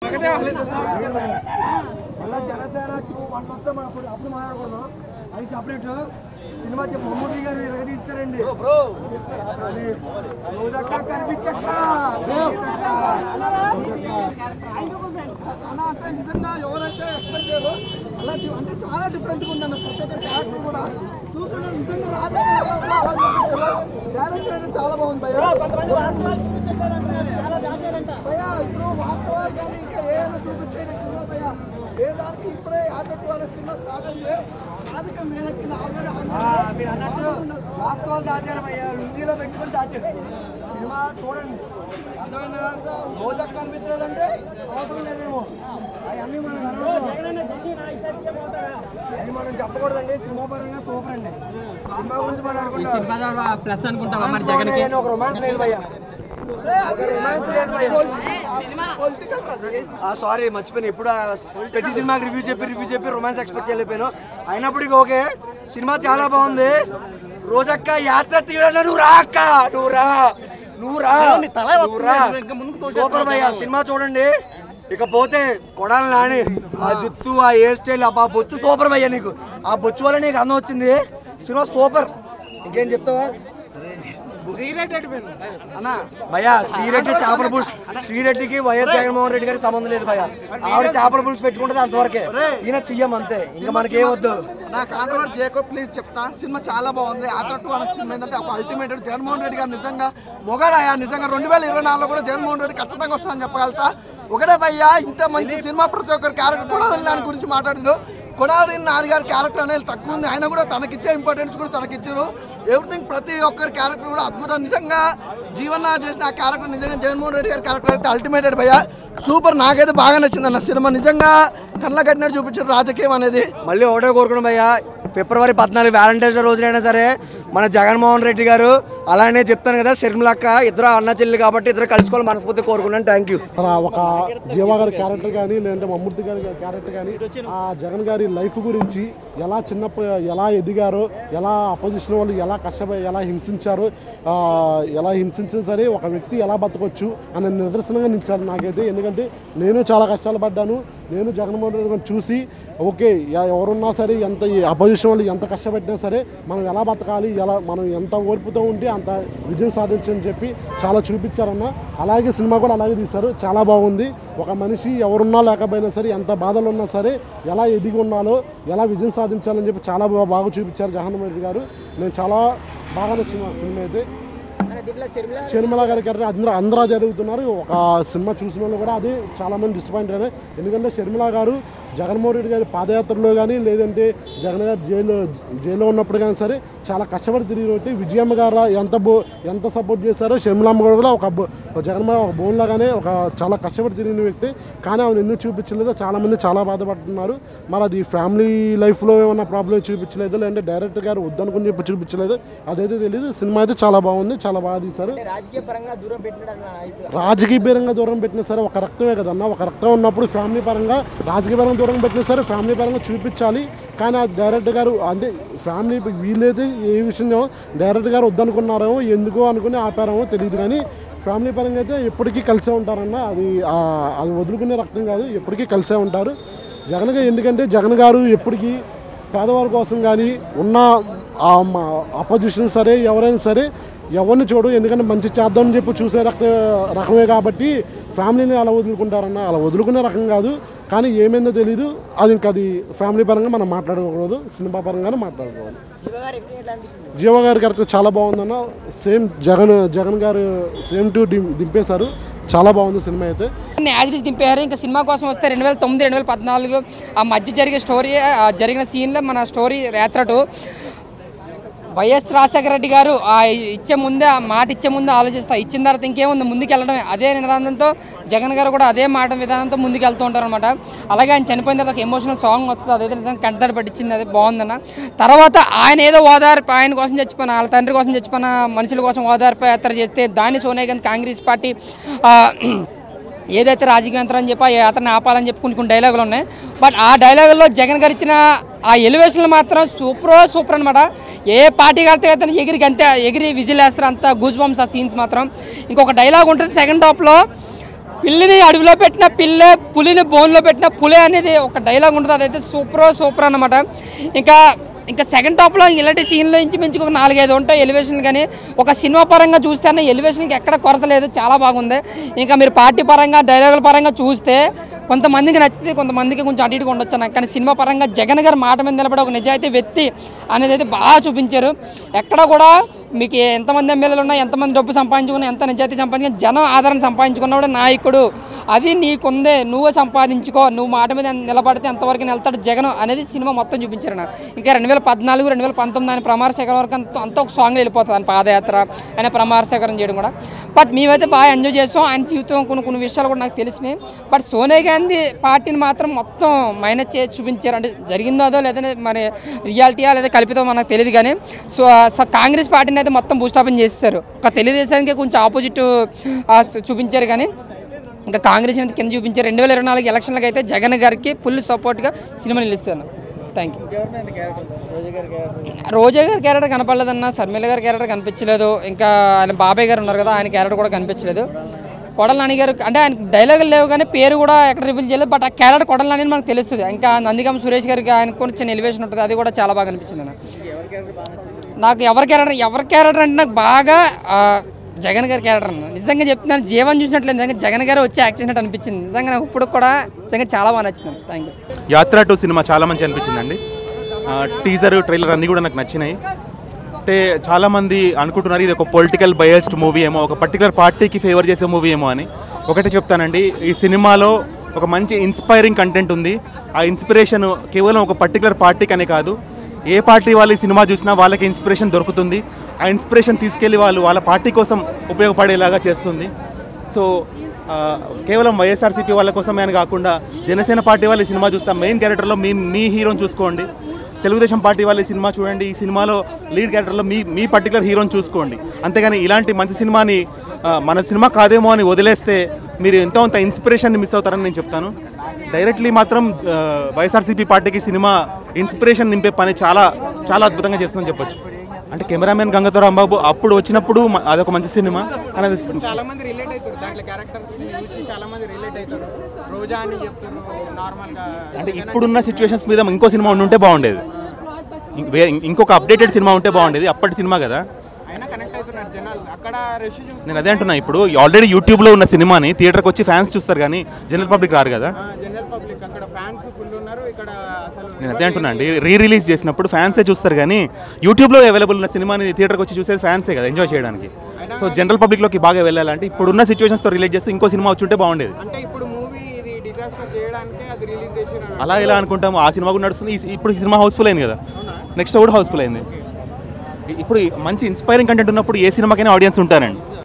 మళ్ళా Janasena two one వస్తే మనం అప్పుడు అప్పుడు మాట్లాడుకుందాం అది సపరేట్ సినిమా చెప్పి మమ్మూటి గారు ఇరగదీస్తారండి అది రోజక్క కనిపించక్క అలా అంటే నిజంగా ఎవరైతే ఎక్స్పెక్ట్ చేయరు అలా చూ- అంటే చాలా డిఫరెంట్గా ఉందన్న ప్రతి ఒక్క క్యారెక్టర్ కూడా చూస్తుంటే నిజంగా రాజకీయ డైరెక్షన్ అయితే చాలా బాగుంది భయ్య భయ్య ఇప్పుడు వాస్తవాలు కానీ ఇంకా ఏమైనా చూపిస్తే భయ్య ఏ దానికి ఇప్పుడే ఆటట్టు అనే సినిమా స్టార్ట్ అయింది రాజకీయం వేడెక్కింది ఆల్రెడీ ఆ, మీరు అన్నట్టు వాస్తవాలు దాచారు అయ్యా లుంగిలో పెట్టుకొని దాచారు సినిమా చూడండి అర్థమైందా రోజక్క కనిపించలేదంటే అవసరం లేదేమో అవన్నీ మనం అనవసరం. అది మనం చెప్పకూడదండి సినిమా పరంగా సూపర్ అండి సినిమా గురించి మనం అనుకుంటాం సినిమా ద్వారా ప్లస్ అనుకుంటావా మరి జగన్ కి ఒక రొమాన్స్ లేదు భయ్యా ఒక రొమాన్స్ లేదు భయ్యా సారీ మర్చిపోయాను ఎప్పుడు ఆ ప్రతి సినిమాకి రివ్యూ చెప్పి రివ్యూ చెప్పి రొమాన్స్ ఎక్స్పెక్ట్ చేయలేకపోయాను అయినప్పటికీ ఓకే సినిమా చాలా బాగుంది రోజక్క యాత్ర తీయడం నువ్వు రా అక్క నువ్వు రా నువ్వు రా నువ్వు రా సూపర్ భయ్య సినిమా చూడండి ఇకపోతే కొడాలి నాని ఆ జుత్తు ఆ హెయిర్ స్టైల్ ఆ బొచ్చు సూపర్ భయ్య నీకు ఆ బొచ్చు వల్ల నీకు అందం వచ్చింది సినిమా సూపర్ ఇంకేం చెప్తావా అన్నా భయ శ్రీరెడ్డి చేపల పులుసు శ్రీరెడ్డికి వైఎస్ జగన్మోహన్ రెడ్డి గారికి సంబంధం లేదు భయ ఆవిడ చేపల పులుసు పెట్టుకుంటుంది అంతవరకే ఈయన సీఎం అంతే ఇంకా మనకేం వద్దు నా కాంట్రవర్ జేకో ప్లీజ్ చెప్తా సినిమా చాలా బాగుంది ఆటట్టు అనే సినిమా ఏంటంటే ఒక అల్టిమేట్ జగన్మోహన్ రెడ్డి గారు నిజంగా మొగడాయా నిజంగా రెండు వేల ఇరవై నాలుగులో కూడా జగన్మోహన్ రెడ్డి ఖచ్చితంగా వస్తానని చెప్పగలుగుతా ఒకటే భయ్యా ఇంత మంచి సినిమా ప్రతి ఒక్కరి క్యారెక్టర్ కూడా దాని గురించి మాట్లాడిండు కొడాలి నాన్నగారి క్యారెక్టర్ అనేది తక్కువ ఉంది ఆయన కూడా తనకిచ్చే ఇంపార్టెన్స్ కూడా తనకిచ్చారు ఎవ్రీథింగ్ ప్రతి ఒక్కరి క్యారెక్టర్ కూడా అద్భుతం నిజంగా జీవన చేసిన ఆ క్యారెక్టర్ నిజంగా జగన్మోహన్ రెడ్డి గారి క్యారెక్టర్ అయితే అల్టిమేటెడ్ భయ్యా సూపర్ నాకైతే బాగా నచ్చింది అన్న సినిమా నిజంగా కళ్ళ కట్టినట్టు చూపించారు రాజకీయం అనేది మళ్ళీ ఒకటే కోరుకున్నాం భయ్య ఫిబ్రవరి పద్నాలుగు వ్యాలంటైన్స్ డే రోజునైనా సరే మన జగన్మోహన్ రెడ్డి గారు అలానే చెప్తాను కదా శర్మిలక్క ఇద్దరు అన్న చెల్లి కాబట్టి ఇద్దరు కలుసుకోవాలి మనస్ఫూర్తి కోరుకున్నాను థ్యాంక్ యూ అలా ఒక జీవా గారి క్యారెక్టర్ కానీ లేదంటే మమ్మూర్తి గారి క్యారెక్టర్ కానీ ఆ జగన్ గారి లైఫ్ గురించి ఎలా చిన్నప్పుడు ఎలా ఎదిగారో ఎలా అపోజిషన్ వాళ్ళు ఎలా కష్టపడి ఎలా హింసించారో ఆ, ఎలా హింసించినా సరే ఒక వ్యక్తి ఎలా బతకొచ్చు అనే నిదర్శనంగా నిలిచారు నాకైతే ఎందుకంటే నేను చాలా కష్టాలు పడ్డాను నేను జగన్మోహన్ రెడ్డి గారిని చూసి ఓకే ఎ- ఎవరున్నా సరే ఎంత అపోజిషన్ వాళ్ళు ఎంత కష్టపడినా సరే మనం ఎలా బతకాలి ఎలా మనం ఎంత ఓర్పుతో ఉంటే అంత విజయం సాధించని చెప్పి చాలా చూపించారన్న అలాగే సినిమా కూడా అలాగే తీశారు చాలా బాగుంది ఒక మనిషి ఎవరున్నా లేకపోయినా సరే ఎంత బాధలు ఉన్నా సరే ఎలా ఎదిగి ఉన్నాలో ఎలా విజయం సాధించాలని చెప్పి చాలా బా- బాగా చూపించారు జగన్మోహన్ రెడ్డి గారు నేను చాలా బాగా నచ్చింది ఆ సినిమా అయితే షర్మిల గారి క్యారెక్టర్ అందరూ అందరూ జరుగుతున్నారు ఒక సినిమా చూసిన వాళ్ళు కూడా అది చాలా మంది డిసప్పాయింట్ అయినాయి ఎందుకంటే షర్మిల గారు జగన్మోహన్ రెడ్డి గారి పాదయాత్రలో కానీ లేదంటే జగన్ గారు జైలు జైల్లో ఉన్నప్పుడు కానీ సరే చాలా కష్టపడి తిరిగిన వ్యక్తి విజయమ్మ గారు ఎంత బో ఎంత సపోర్ట్ చేశారో షర్మిలమ్మ గారు కూడా ఒక బో- ఒక జగన్మోహన్ ఒక బోన్ లాగానే ఒక చాలా కష్టపడి తిరిగిన వ్యక్తి కానీ ఆమెను ఎందుకు చూపించలేదో చాలా మంది చాలా బాధపడుతున్నారు మరి అది ఫ్యామిలీ లైఫ్లో ఏమన్నా ప్రాబ్లం చూపించలేదు లేదంటే డైరెక్టర్ గారు వద్దనుకుని చెప్పి చూపించలేదు అదైతే తెలియదు సినిమా అయితే చాలా బాగుంది చాలా బాగా తీశారు రాజకీయ పరంగా దూరం పెట్టినాడు రాజకీయ పరంగా దూరం పెట్టినా సరే ఒక రక్తమే కదన్న ఒక రక్తం ఉన్నప్పుడు ఫ్యామిలీ పరంగా రాజకీయ పరంగా దూరం పెట్టినా సరే ఫ్యామిలీ పరంగా చూపించాలి కానీ ఆ డైరెక్టర్ గారు అంటే ఫ్యామిలీ వీళ్ళైతే ఏ విషయం డైరెక్టర్ గారు వద్దనుకున్నారేమో ఎందుకో అనుకుని ఆపారేమో తెలియదు కానీ ఫ్యామిలీ పరంగా అయితే ఎప్పటికీ కలిసే ఉంటారన్న అది ఆ, అది వదులుకునే రక్తం కాదు ఎప్పటికీ కలిసే ఉంటారు జగన్ గారు ఎందుకంటే జగన్ గారు ఎప్పటికీ పేదవారి కోసం కానీ ఉన్న అపోజిషన్ సరే ఎవరైనా సరే ఎవరిని చూడు ఎందుకంటే మంచి చేద్దామని చెప్పి చూసే రక్త రకమే కాబట్టి ఫ్యామిలీని అలా వదులుకుంటారన్న అలా వదులుకునే రకం కాదు కానీ ఏమైందో తెలియదు అది ఇంకా అది ఫ్యామిలీ పరంగా మనం మాట్లాడుకోకూడదు సినిమా పరంగానే మాట్లాడుకోవాలి జీవ గారి క్యారెక్టర్ చాలా బాగుందన్న సేమ్ జగన్ జగన్ గారు సేమ్ టు దింపేశారు చాలా బాగుంది సినిమా అయితే యాజ్ ఇట్ దింపారు ఇంకా సినిమా కోసం వస్తే రెండు వేల తొమ్మిది రెండు వేల పద్నాలుగు ఆ మధ్య జరిగే స్టోరీ ఆ జరిగిన సీన్లో మన స్టోరీ యాత్ర టు వైఎస్ రాజశేఖర రెడ్డి గారు ఆ ఇచ్చే ముందే ఆ మాట ఇచ్చే ముందే ఆలోచిస్తా ఇచ్చిన తర్వాత ఇంకేముంది ముందుకు వెళ్ళడమే అదే నిదానంతో జగన్ గారు కూడా అదే మాట విధానంతో ముందుకు వెళ్తూ ఉంటారు అనమాట అలాగే ఆయన చనిపోయిన తర్వాత ఒక ఎమోషనల్ సాంగ్ వస్తుంది అదైతే నిజంగా కంటతడి పట్టించింది అది బాగుందన్న తర్వాత ఆయన ఏదో ఓదార్పు ఆయన కోసం చచ్చిపోయిన వాళ్ళ తండ్రి కోసం చచ్చిపోయిన మనుషుల కోసం ఓదార్పు యాత్ర చేస్తే దాన్ని సోనియా గాంధీ కాంగ్రెస్ పార్టీ ఆ, ఏదైతే రాజకీయ యంత్రం అని చెప్పి ఆ యాత్రని ఆపాలని చెప్పి కొన్ని కొన్ని డైలాగులు ఉన్నాయి బట్ ఆ డైలాగుల్లో జగన్ గారు ఇచ్చిన ఆ ఎలివేషన్లు మాత్రం సూపర్ సూపర్ అనమాట ఏ పార్టీ కలితే అయితే ఎగిరి అంతే ఎగిరి విజిల్ వేస్తారు అంత గూజ్ బంప్స్ ఆ సీన్స్ మాత్రం ఇంకొక డైలాగ్ ఉంటుంది సెకండ్ హాఫ్లో పిల్లిని అడవిలో పెట్టిన పిల్లే పులిని బోన్లో పెట్టిన పులి అనేది ఒక డైలాగ్ ఉంటుంది అదైతే సూపర్ సూపర్ అన్నమాట ఇంకా ఇంకా సెకండ్ టాప్లో ఇలాంటి సీన్లో ఇంచుమించు ఒక నాలుగైదు ఉంటాయి ఎలివేషన్ కానీ ఒక సినిమా పరంగా చూస్తేనే ఎలివేషన్కి ఎక్కడ కొరత లేదు చాలా బాగుంది ఇంకా మీరు పార్టీ పరంగా డైలాగుల పరంగా చూస్తే కొంతమందికి నచ్చితే కొంతమందికి కొంచెం అటు ఇటుగా ఉండొచ్చు నాకు కానీ సినిమా పరంగా జగన్ గారు మాట మీద నిలబడి ఒక నిజాయితీ వ్యక్తి అనేది అయితే బాగా చూపించారు ఎక్కడ కూడా మీకు ఎంతమంది ఎమ్మెల్యేలు ఉన్నా ఎంతమంది డబ్బు సంపాదించుకున్నా ఎంత నిజాయితీ సంపాదించుకున్నా జనం ఆదరణ సంపాదించుకున్నవాడే నాయకుడు అది నీకుందే నువ్వే సంపాదించుకో నువ్వు మాట మీద నిలబడితే ఎంతవరకు నిలతాడు జగన్ అనేది సినిమా మొత్తం చూపించారు నాకు ఇంకా రెండు వేల పద్నాలుగు రెండు వేల పంతొమ్మిది ఆయన ప్రమాణ శేఖరం వరకు అంత అంత ఒక సాంగ్ వెళ్ళిపోతుంది ఆయన పాదయాత్ర ఆయన ప్రమాణ శేఖరం చేయడం కూడా బట్ మేమైతే బాగా ఎంజాయ్ చేస్తాం ఆయన జీవితం కొన్ని కొన్ని విషయాలు కూడా నాకు తెలిసినాయి బట్ సోనియా గాంధీ పార్టీని మాత్రం మొత్తం మైనస్ చేసి చూపించారు అంటే జరిగిందో అదో లేదంటే మరి రియాలిటీయా లేదా కల్పితో మనకు తెలియదు కానీ సో సో కాంగ్రెస్ పార్టీని అయితే మొత్తం భూస్థాపన చేసేసారు ఒక తెలుగుదేశానికి కొంచెం ఆపోజిట్ చూపించారు కానీ ఇంకా కాంగ్రెస్ అనేది కింద చూపించారు రెండు వేల ఇరవై నాలుగు ఎలక్షన్లకు అయితే జగన్ గారికి ఫుల్ సపోర్ట్గా సినిమా నిలుస్తాను థ్యాంక్ యూ రోజా గారి క్యారెక్టర్ కనపడలేదన్న శర్మిల గారి క్యారెక్టర్ కనిపించలేదు ఇంకా ఆయన బాబాయ్ గారు ఉన్నారు కదా ఆయన క్యారెక్టర్ కూడా కనిపించలేదు కొడల నాని గారు అంటే ఆయన డైలాగులు లేవు కానీ పేరు కూడా ఎక్కడ రివీల్ చేయలేదు బట్ ఆ క్యారెక్టర్ కొడల నాని అని మనకు తెలుస్తుంది ఇంకా నందిగం సురేష్ గారికి ఆయన కొన్ని చిన్న ఎలివేషన్ ఉంటుంది అది కూడా చాలా బాగా అనిపించింది నాకు నాకు ఎవరి క్యారెక్టర్ ఎవరి క్యారెక్టర్ అంటే నాకు బాగా ఆ, జగన్ గారి క్యారెక్టర్ అన్న నిజంగా చెప్తున్నాను జీవన్ చూసినట్లేదు నిజంగా జగన్ గారు వచ్చి యాక్ట్ చేసినట్టు అనిపించింది నిజంగా నాకు ఇప్పుడు కూడా నిజంగా చాలా బాగా నచ్చింది thank you Yatra two cinema చాలా మంచి అనిపించిందండి టీజర్ ట్రైలర్ అన్నీ కూడా నాకు నచ్చినాయి అయితే చాలామంది అనుకుంటున్నారు ఇది ఒక పొలిటికల్ బయస్డ్ మూవీ ఏమో ఒక పర్టికులర్ పార్టీకి ఫేవర్ చేసే మూవీ ఏమో అని ఒకటే చెప్తానండి ఈ సినిమాలో ఒక మంచి ఇన్స్పైరింగ్ కంటెంట్ ఉంది ఆ ఇన్స్పిరేషన్ కేవలం ఒక పర్టికులర్ పార్టీకి అనే కాదు ఏ పార్టీ వాళ్ళు ఈ సినిమా చూసినా వాళ్ళకి ఇన్స్పిరేషన్ దొరుకుతుంది ఆ ఇన్స్పిరేషన్ తీసుకెళ్లి వాళ్ళు వాళ్ళ పార్టీ కోసం ఉపయోగపడేలాగా చేస్తుంది సో ఆ, కేవలం వైఎస్ఆర్సీపీ వాళ్ళ కోసమే అని కాకుండా జనసేన పార్టీ వాళ్ళు ఈ సినిమా చూస్తాం మెయిన్ క్యారెక్టర్లో మీ మీ హీరోని చూసుకోండి తెలుగుదేశం పార్టీ వాళ్ళు ఈ సినిమా చూడండి ఈ సినిమాలో లీడ్ క్యారెక్టర్లో మీ మీ పర్టికులర్ హీరోని చూసుకోండి అంతేగాని ఇలాంటి మంచి సినిమాని ఆ, మన సినిమా కాదేమో అని వదిలేస్తే మీరు ఎంతో అంత ఇన్స్పిరేషన్ని మిస్ అవుతారని నేను చెప్తాను డైరెక్ట్లీ మాత్రం ఆ, వైఎస్ఆర్సీపీ పార్టీకి సినిమా ఇన్స్పిరేషన్ నింపే పని చాలా చాలా అద్భుతంగా చేస్తుందని చెప్పొచ్చు అంటే కెమెరామెన్ గంగతో రాంబాబు అప్పుడు వచ్చినప్పుడు మ- అదొక మంచి సినిమా కానీ అది చాలా మంది రిలేట్ అవుతారు దాంట్లో క్యారెక్టర్స్ చూసి చాలా మంది రిలేట్ అవుతారు రోజా అని చెప్తారు నార్మల్ గా అంటే ఇప్పుడున్న సిచ్యువేషన్స్ మీద ఇంకో సినిమా ఉండి ఉంటే బాగుండేది ఇం- వే- ఇంకొక అప్డేటెడ్ సినిమా ఉంటే బాగుండేది అప్పటి సినిమా కదా అయినా కనెక్ట్ అవుతున్నారు జనాలు అక్కడ రష్ చూసి నేను అదే అంటున్నా ఇప్పుడు ఆల్రెడీ యూట్యూబ్లో ఉన్న సినిమాని థియేటర్కి వచ్చి ఫ్యాన్స్ చూస్తారు కానీ జనరల్ పబ్లిక్ రారు కదా జనరల్ పబ్లిక్ అక్కడ ఫ్యాన్స్ ఫుల్ ఉన్నారు ఇక్కడ అసలు నేను అదే అంటున్నా అండి రీ రిలీజ్ చేసినప్పుడు ఫ్యాన్సే చూస్తారు కానీ యూట్యూబ్లో అవైలబుల్ ఉన్న సినిమాని థియేటర్కి వచ్చి చూసేది ఫ్యాన్సే కదా ఎంజాయ్ చేయడానికి సో జనరల్ పబ్లిక్లోకి బాగా వెళ్ళాలంటే ఇప్పుడున్న సిచ్యువేషన్స్తో రిలేట్ చేస్తే ఇంకో సినిమా వచ్చి ఉంటే బాగుండేది అంటే ఇప్పుడు మూవీ ఇది డిజాస్టర్ చేయడానికి అది రిలీజ్ చేసిన అలా ఇలా అనుకుంటాము ఆ సినిమా కూడా నడుస్తుంది ఈ- ఇప్పుడు ఈ సినిమా హౌస్ఫుల్ అయింది కదా నెక్స్ట్ కూడా హౌస్ఫుల్ అయింది ఇప్పుడు మంచి ఇన్స్పైరింగ్ కంటెంట్ ఉన్నప్పుడు ఏ సినిమాకైనా ఆడియన్స్ ఉంటారండి